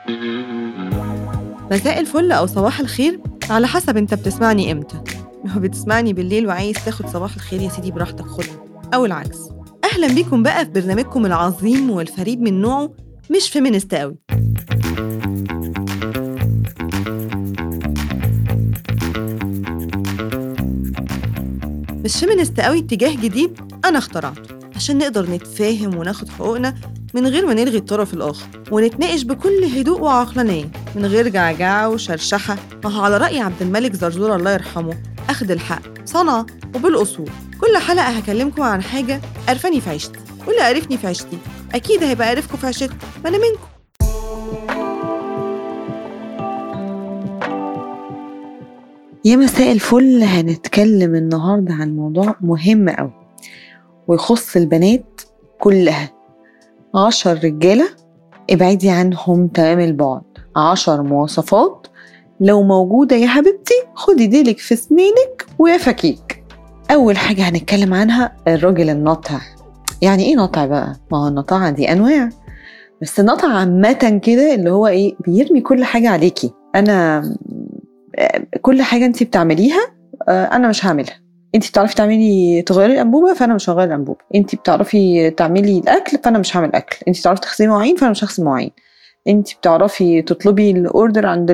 مساء الفل أو صباح الخير على حسب أنت بتسمعني إمتى لو بتسمعني بالليل وعايز تاخد صباح الخير يا سيدي براحتك خدها أو العكس أهلا بيكم بقى في برنامجكم العظيم والفريد من نوعه مش فيمينست قوي مش فيمينست قوي اتجاه جديد أنا اخترعته عشان نقدر نتفاهم وناخد حقوقنا من غير ما نلغي الطرف الآخر ونتناقش بكل هدوء وعقلانية من غير جعجعة وشرشحة ما هو على رأي عبد الملك زرزور الله يرحمه أخد الحق صنعة وبالأصول كل حلقة هكلمكم عن حاجة قرفاني في عيشتي واللي قرفني في عيشتي أكيد هيبقى قرفكم في عيشتكم ما أنا منكم يا مساء الفل هنتكلم النهاردة عن موضوع مهم أوي ويخص البنات كلها عشر رجالة ابعدي عنهم تمام البعد عشر مواصفات لو موجودة يا حبيبتي خدي ديلك في سنينك ويا فكيك أول حاجة هنتكلم عنها الراجل النطع يعني إيه نطع بقى؟ ما هو النطاعة دي أنواع بس النطع عامة كده اللي هو إيه بيرمي كل حاجة عليكي أنا كل حاجة أنت بتعمليها أنا مش هعملها انت بتعرفي تعملي تغيري الانبوبه فانا مش هغير الانبوبه انت بتعرفي تعملي الاكل فانا مش هعمل اكل انت بتعرفي تغسلي مواعين فانا مش هغسل مواعين انت بتعرفي تطلبي الاوردر عند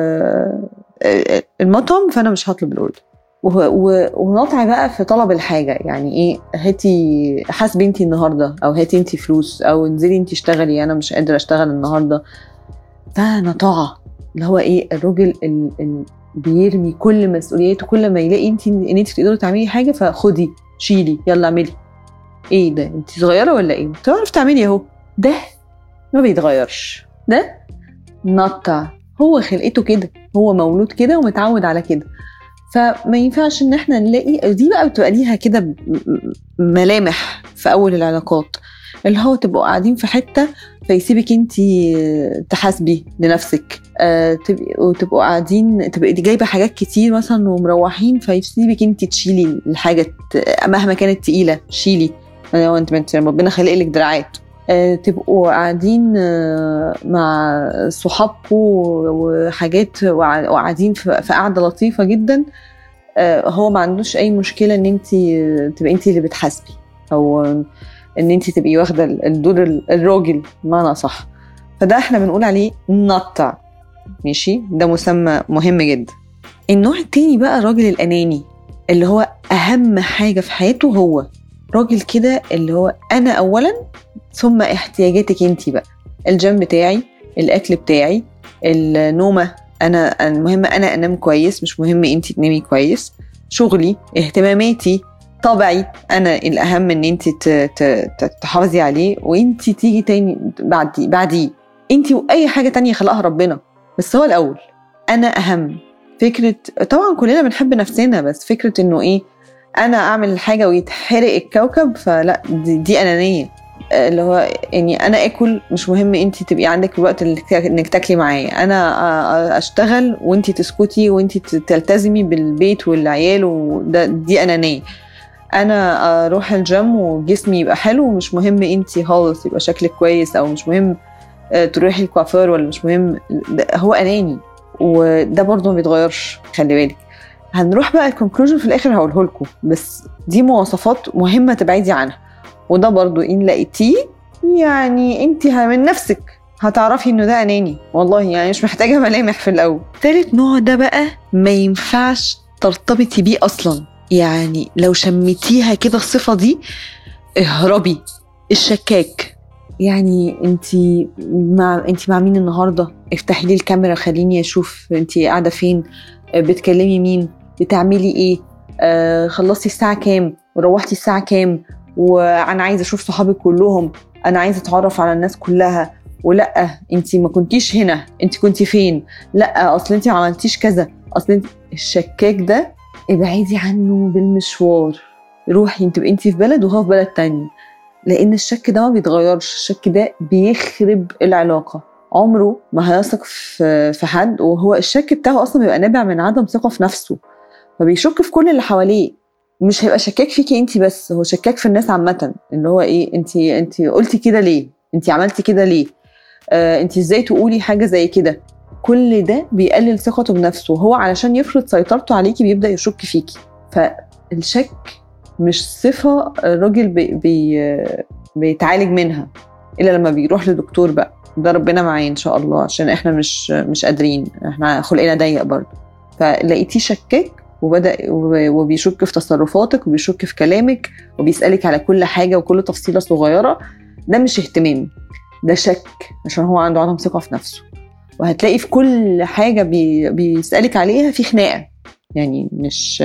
المطعم فانا مش هطلب الاوردر ونقطع بقى في طلب الحاجة يعني ايه هاتي حاسبي انت النهاردة او هاتي انت فلوس او انزلي انت اشتغلي انا مش قادرة اشتغل النهاردة فنطاعة اللي هو ايه الراجل ال ال بيرمي كل مسؤولياته كل ما يلاقي انت ان انت تقدري تعملي حاجه فخدي شيلي يلا اعملي ايه ده انت صغيره ولا ايه بتعرف تعملي اهو ده ما بيتغيرش ده نطع هو خلقته كده هو مولود كده ومتعود على كده فما ينفعش ان احنا نلاقي دي بقى بتبقى ليها كده ملامح في اول العلاقات اللي هو تبقوا قاعدين في حته فيسيبك انت تحاسبي لنفسك آه وتبقوا قاعدين تبقي جايبه حاجات كتير مثلا ومروحين فيسيبك انت تشيلي الحاجه مهما كانت تقيله شيلي لو انت انت ربنا خالق لك دراعات آه تبقوا قاعدين آه مع صحابكم وحاجات وقاعدين في قعده لطيفه جدا هو ما عندوش اي مشكله ان انت تبقي انت اللي بتحاسبي او ان انت تبقي واخده الدور الراجل بمعنى صح فده احنا بنقول عليه نطع ماشي ده مسمى مهم جدا النوع التاني بقى الراجل الاناني اللي هو اهم حاجه في حياته هو راجل كده اللي هو انا اولا ثم احتياجاتك انت بقى الجيم بتاعي الاكل بتاعي النومه انا المهم انا انام كويس مش مهم انت تنامي كويس شغلي اهتماماتي طبعي انا الاهم ان انت تحافظي عليه وانت تيجي تاني بعد بعديه انت واي حاجه تانية خلقها ربنا بس هو الاول انا اهم فكره طبعا كلنا بنحب نفسنا بس فكره انه ايه انا اعمل الحاجه ويتحرق الكوكب فلا دي, دي انانيه اللي هو يعني انا اكل مش مهم انت تبقي عندك الوقت انك تاكلي معايا انا اشتغل وانت تسكتي وانت تلتزمي بالبيت والعيال وده دي انانيه انا اروح الجيم وجسمي يبقى حلو ومش مهم انت خالص يبقى شكلك كويس او مش مهم تروحي الكوافير ولا مش مهم هو اناني وده برضه ما بيتغيرش خلي بالك هنروح بقى الكونكلوجن في الاخر هقوله لكم بس دي مواصفات مهمه تبعدي عنها وده برضه ان لقيتيه يعني انت من نفسك هتعرفي انه ده اناني والله يعني مش محتاجه ملامح في الاول تالت نوع ده بقى ما ينفعش ترتبطي بيه اصلا يعني لو شميتيها كده الصفة دي اهربي الشكاك يعني انت مع انت مع مين النهارده افتحي لي الكاميرا خليني اشوف انت قاعده فين بتكلمي مين بتعملي ايه آه خلصتي الساعه كام وروحتي الساعه كام وانا عايزه اشوف صحابي كلهم انا عايزه اتعرف على الناس كلها ولا انت ما كنتيش هنا انت كنتي فين لا اصل انت ما عملتيش كذا اصل انت الشكاك ده ابعدي عنه بالمشوار روحي انت انت في بلد وهو في بلد تاني لان الشك ده ما بيتغيرش الشك ده بيخرب العلاقه عمره ما هيثق في في حد وهو الشك بتاعه اصلا بيبقى نابع من عدم ثقه في نفسه فبيشك في كل اللي حواليه مش هيبقى شكاك فيكي انت بس هو شكاك في الناس عامه اللي هو ايه انت انت قلتي كده ليه انت عملتي كده ليه آه انت ازاي تقولي حاجه زي كده كل ده بيقلل ثقته بنفسه هو علشان يفرض سيطرته عليكي بيبدا يشك فيكي فالشك مش صفه الراجل بي بي بيتعالج منها الا لما بيروح لدكتور بقى ده ربنا معاه ان شاء الله عشان احنا مش مش قادرين احنا خلقنا ضيق برضه فلقيتيه شكاك وبدا وبيشك في تصرفاتك وبيشك في كلامك وبيسالك على كل حاجه وكل تفصيله صغيره ده مش اهتمام ده شك عشان هو عنده عدم ثقه في نفسه وهتلاقي في كل حاجه بي بيسالك عليها في خناقه يعني مش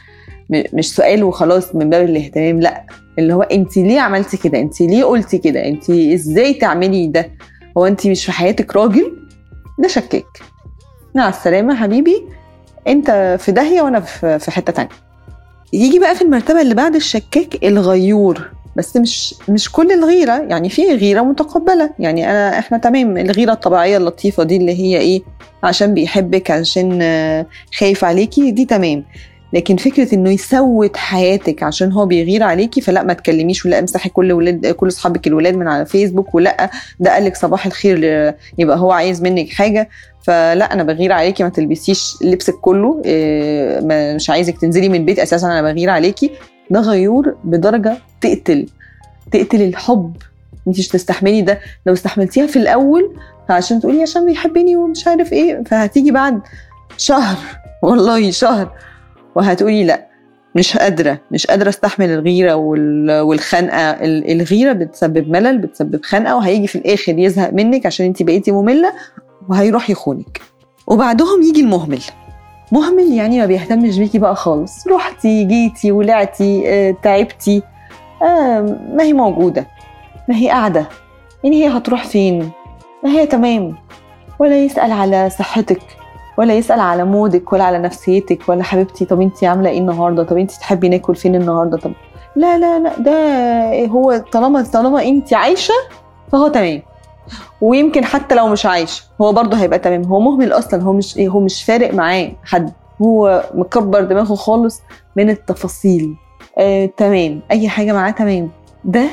مش سؤال وخلاص من باب الاهتمام لا اللي هو انت ليه عملتي كده انت ليه قلتي كده انت ازاي تعملي ده هو انت مش في حياتك راجل ده شكاك مع السلامه حبيبي انت في داهيه وانا في حته تانية يجي بقى في المرتبه اللي بعد الشكاك الغيور بس مش مش كل الغيره يعني في غيره متقبله يعني انا احنا تمام الغيره الطبيعيه اللطيفه دي اللي هي ايه عشان بيحبك عشان خايف عليكي دي تمام لكن فكره انه يسود حياتك عشان هو بيغير عليكي فلا ما تكلميش ولا امسحي كل ولاد كل اصحابك الولاد من على فيسبوك ولا ده قال لك صباح الخير يبقى هو عايز منك حاجه فلا انا بغير عليكي ما تلبسيش لبسك كله إيه، مش عايزك تنزلي من البيت اساسا انا بغير عليكي ده غيور بدرجه تقتل تقتل الحب انت مش تستحملي ده لو استحملتيها في الاول فعشان تقولي عشان بيحبني ومش عارف ايه فهتيجي بعد شهر والله شهر وهتقولي لا مش قادره مش قادره استحمل الغيره والخنقه الغيره بتسبب ملل بتسبب خنقه وهيجي في الاخر يزهق منك عشان انت بقيتي ممله وهيروح يخونك وبعدهم يجي المهمل مهمل يعني ما بيهتمش بيكي بقى خالص رحتي جيتي ولعتي اه تعبتي آه ما هي موجوده ما هي قاعده يعني هي هتروح فين ما هي تمام ولا يسأل على صحتك ولا يسال على مودك ولا على نفسيتك ولا حبيبتي طب انت عامله ايه النهارده طب انت تحبي ناكل فين النهارده طب لا لا لا ده هو طالما طالما انت عايشه فهو تمام ويمكن حتى لو مش عايش هو برضه هيبقى تمام هو مهمل اصلا هو مش هو مش فارق معاه حد هو مكبر دماغه خالص من التفاصيل آه، تمام اي حاجه معاه تمام ده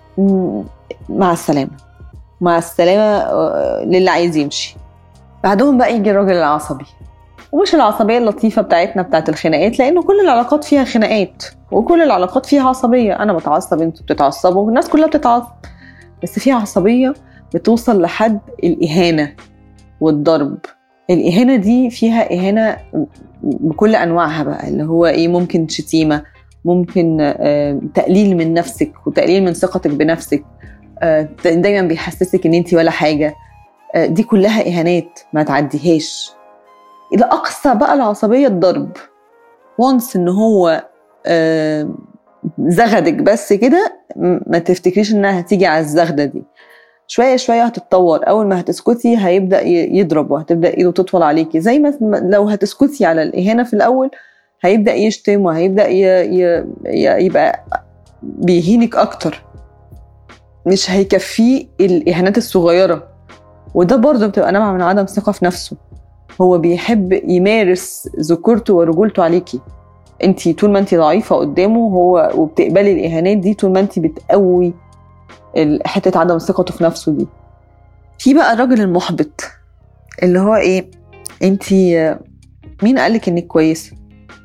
مع السلامه مع السلامه آه، للي عايز يمشي بعدهم بقى يجي الراجل العصبي ومش العصبيه اللطيفه بتاعتنا بتاعت الخناقات لانه كل العلاقات فيها خناقات وكل العلاقات فيها عصبيه انا بتعصب انتوا بتتعصبوا والناس كلها بتتعصب بس في عصبيه بتوصل لحد الاهانه والضرب الاهانه دي فيها اهانه بكل انواعها بقى اللي هو ايه ممكن شتيمه ممكن آه، تقليل من نفسك وتقليل من ثقتك بنفسك آه، دايما بيحسسك ان انت ولا حاجه آه، دي كلها اهانات ما تعديهاش الى اقصى بقى العصبيه الضرب وانس ان هو آه، زغدك بس كده ما تفتكريش انها هتيجي على الزغده دي شويه شويه هتتطور اول ما هتسكتي هيبدا يضرب وهتبدا ايده تطول عليكي زي ما لو هتسكتي على الاهانه في الاول هيبدا يشتم وهيبدا يبقى بيهينك اكتر مش هيكفيه الاهانات الصغيره وده برضه بتبقى نابعه من عدم ثقه في نفسه هو بيحب يمارس ذكورته ورجولته عليكي انت طول ما انت ضعيفه قدامه هو وبتقبلي الاهانات دي طول ما انت بتقوي حته عدم ثقته في نفسه دي في بقى الراجل المحبط اللي هو ايه انت مين قالك انك كويسه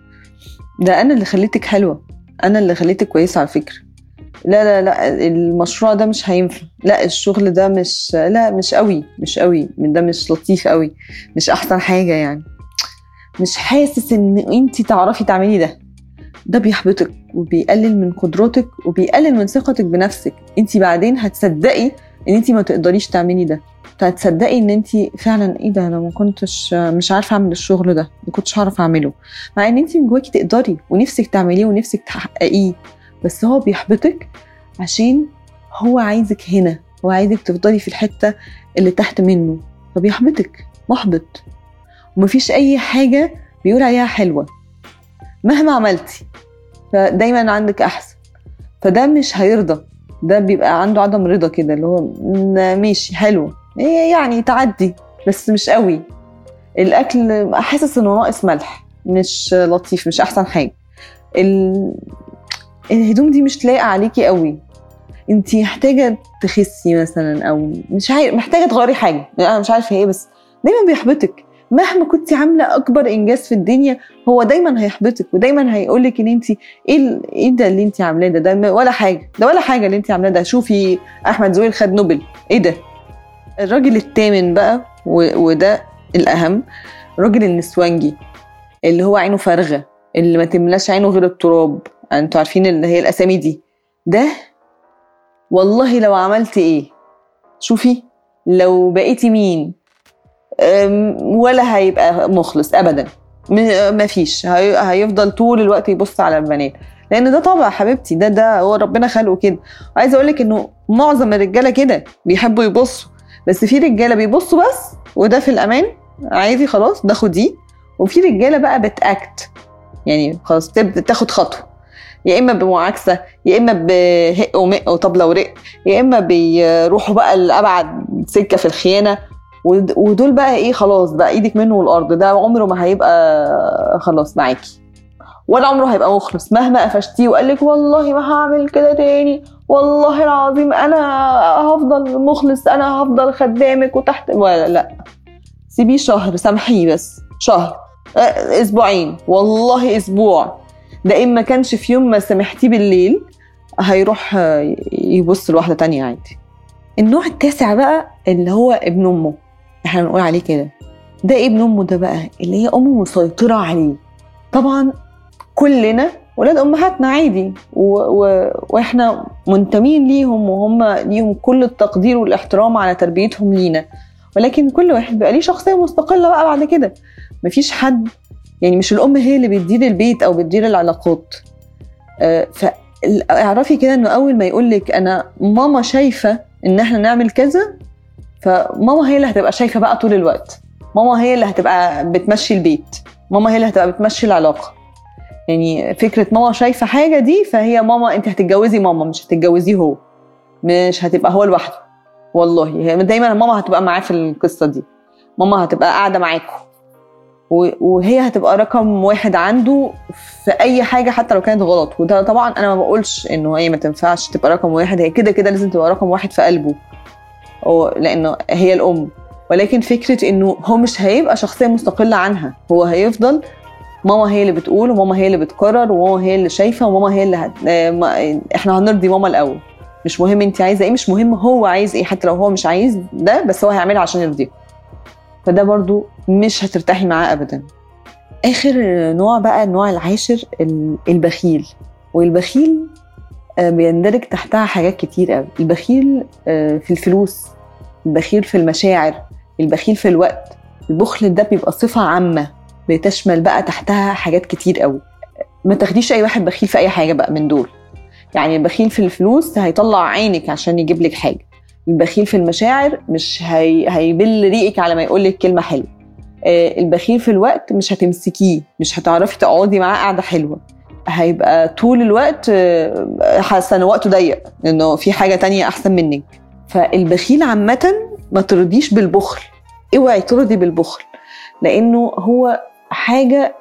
ده انا اللي خليتك حلوه انا اللي خليتك كويسه على فكره لا لا لا المشروع ده مش هينفع لا الشغل ده مش لا مش قوي مش قوي ده مش لطيف قوي مش احسن حاجه يعني مش حاسس ان انت تعرفي تعملي ده ده بيحبطك وبيقلل من قدراتك وبيقلل من ثقتك بنفسك انت بعدين هتصدقي ان انت ما تقدريش تعملي ده فهتصدقي ان انت فعلا ايه ده انا ما كنتش مش عارفه اعمل الشغل ده ما كنتش هعرف اعمله مع ان انت من جواكي تقدري ونفسك تعمليه ونفسك تحققيه بس هو بيحبطك عشان هو عايزك هنا هو عايزك تفضلي في الحتة اللي تحت منه فبيحبطك محبط ومفيش أي حاجة بيقول عليها حلوة مهما عملتي فدايما عندك أحسن فده مش هيرضى ده بيبقى عنده عدم رضا كده اللي هو ماشي حلو يعني تعدي بس مش قوي الاكل حاسس انه ناقص ملح مش لطيف مش احسن حاجه الهدوم دي مش لايقه عليكي قوي انت محتاجه تخسي مثلا او مش عارف محتاجه تغيري حاجه انا مش عارفه ايه بس دايما بيحبطك مهما كنت عامله اكبر انجاز في الدنيا هو دايما هيحبطك ودايما هيقول لك ان انت ايه ال- ايه ده اللي انت عاملاه ده ده ولا حاجه ده ولا حاجه اللي انت عاملاه ده شوفي احمد زويل خد نوبل ايه ده الراجل الثامن بقى و- وده الاهم الراجل النسوانجي اللي هو عينه فارغه اللي ما تملاش عينه غير التراب انتوا عارفين اللي هي الاسامي دي ده والله لو عملت ايه شوفي لو بقيتي مين أم، ولا هيبقى مخلص ابدا م- مفيش هي- هيفضل طول الوقت يبص على البنات لان ده طبع حبيبتي ده ده هو ربنا خلقه كده وعايزه اقول لك انه معظم الرجاله كده بيحبوا يبصوا بس في رجاله بيبصوا بس وده في الامان عادي خلاص ده خديه وفي رجاله بقى بتاكت يعني خلاص بتبدا تاخد خطوه يا اما بمعاكسه يا اما بهق ومق وطبله ورق يا اما بيروحوا بقى لابعد سكه في الخيانه ود- ودول بقى ايه خلاص بقى ايدك منه والارض ده عمره ما هيبقى خلاص معاكي ولا عمره هيبقى مخلص مهما قفشتيه وقال لك والله ما هعمل كده تاني والله العظيم انا هفضل مخلص انا هفضل خدامك وتحت ولا لا سيبيه شهر سامحيه بس شهر آه، اسبوعين والله اسبوع ده ان ما كانش في يوم ما سامحتيه بالليل هيروح آه، يبص لواحده تانية عادي النوع التاسع بقى اللي هو ابن امه احنا بنقول عليه كده ده ابن امه ده بقى اللي هي امه مسيطره عليه طبعا كلنا ولاد امهاتنا عادي و... و... واحنا منتمين ليهم وهم ليهم كل التقدير والاحترام على تربيتهم لينا ولكن كل واحد بقى ليه شخصيه مستقله بقى بعد كده مفيش حد يعني مش الام هي اللي بتدير البيت او بتدير العلاقات آه، فاعرفي كده انه اول ما يقول لك انا ماما شايفه ان احنا نعمل كذا فماما هي اللي هتبقى شايفه بقى طول الوقت ماما هي اللي هتبقى بتمشي البيت ماما هي اللي هتبقى بتمشي العلاقه يعني فكره ماما شايفه حاجه دي فهي ماما انت هتتجوزي ماما مش هتتجوزيه هو مش هتبقى هو لوحده والله هي دايما ماما هتبقى معاه في القصه دي ماما هتبقى قاعده معاكم و- وهي هتبقى رقم واحد عنده في اي حاجه حتى لو كانت غلط وده طبعا انا ما بقولش انه هي ما تنفعش تبقى رقم واحد هي كده كده لازم تبقى رقم واحد في قلبه هو لانه هي الام ولكن فكره انه هو مش هيبقى شخصيه مستقله عنها هو هيفضل ماما هي اللي بتقول وماما هي اللي بتقرر وماما هي اللي شايفه وماما هي اللي هت... آه، ما- احنا هنرضي ماما الاول مش مهم انت عايزه ايه مش مهم هو عايز ايه حتى لو هو مش عايز ده بس هو هيعملها عشان يرضيه فده برضو مش هترتاحي معاه ابدا اخر نوع بقى النوع العاشر ال- البخيل والبخيل آه، بيندرج تحتها حاجات كتير قوي البخيل آه، في الفلوس البخيل في المشاعر البخيل في الوقت البخل ده بيبقى صفة عامة بتشمل بقى تحتها حاجات كتير قوي ما تاخديش اي واحد بخيل في اي حاجة بقى من دول يعني البخيل في الفلوس هيطلع عينك عشان يجيب لك حاجة البخيل في المشاعر مش هي... هيبل ريقك على ما يقول لك كلمة حلوة آه، البخيل في الوقت مش هتمسكيه مش هتعرفي تقعدي معاه قعدة حلوة هيبقى طول الوقت آه، حاسة ان وقته ضيق انه في حاجة تانية احسن منك فالبخيل عامة ما ترضيش بالبخل اوعي ترضي بالبخل لانه هو حاجة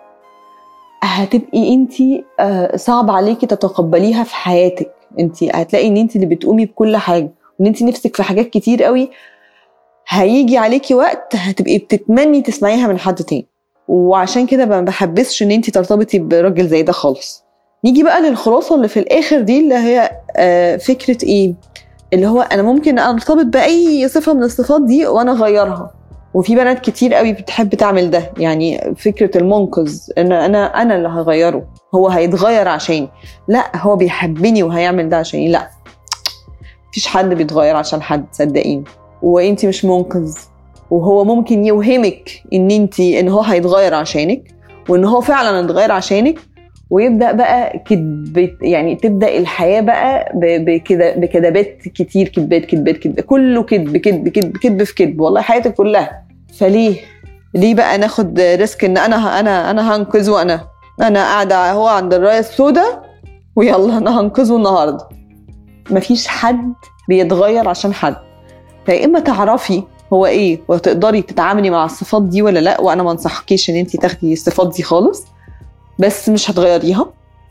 هتبقي انت صعب عليكي تتقبليها في حياتك انت هتلاقي ان انت اللي بتقومي بكل حاجة وان انت نفسك في حاجات كتير قوي هيجي عليكي وقت هتبقي بتتمني تسمعيها من حد تاني وعشان كده ما بحبسش ان انت ترتبطي براجل زي ده خالص نيجي بقى للخلاصه اللي في الاخر دي اللي هي آه، فكره ايه اللي هو انا ممكن ارتبط باي صفه من الصفات دي وانا اغيرها وفي بنات كتير قوي بتحب تعمل ده يعني فكره المنقذ ان انا انا اللي هغيره هو هيتغير عشاني لا هو بيحبني وهيعمل ده عشاني لا مفيش حد بيتغير عشان حد صدقيني وانت مش منقذ وهو ممكن يوهمك ان انت ان هو هيتغير عشانك وان هو فعلا اتغير عشانك ويبدا بقى كذب يعني تبدا الحياه بقى ب- بكده بكذبات كتير كذبات كذبات كذب كله كذب كذب كذب كذب في كذب والله حياتك كلها فليه ليه بقى ناخد ريسك ان انا انا انا هنقذه انا انا قاعده هو عند الرايه السوداء ويلا انا هنقذه النهارده مفيش حد بيتغير عشان حد فيا اما تعرفي هو ايه وتقدري تتعاملي مع الصفات دي ولا لا وانا ما انصحكيش ان انت تاخدي الصفات دي خالص بس مش هتغيريها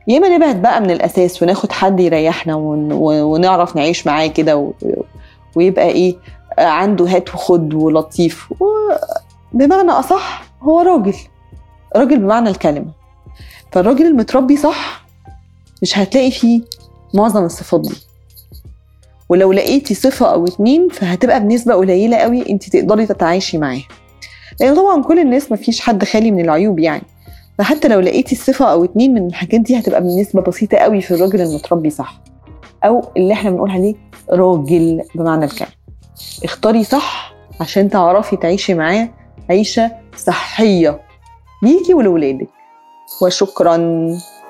يا اما نبعد بقى من الاساس وناخد حد يريحنا ون... ونعرف نعيش معاه كده و... ويبقى ايه عنده هات وخد ولطيف و... بمعنى اصح هو راجل راجل بمعنى الكلمه فالراجل المتربي صح مش هتلاقي فيه معظم الصفات دي ولو لقيتي صفة أو اتنين فهتبقى بنسبة قليلة قوي انت تقدري تتعايشي معاها لأن طبعا كل الناس مفيش حد خالي من العيوب يعني فحتى لو لقيتي الصفة أو اتنين من الحاجات دي هتبقى بنسبة بسيطة قوي في الراجل المتربي صح أو اللي احنا بنقول عليه راجل بمعنى الكلمة اختاري صح عشان تعرفي تعيشي معاه عيشة صحية ليكي ولولادك وشكرا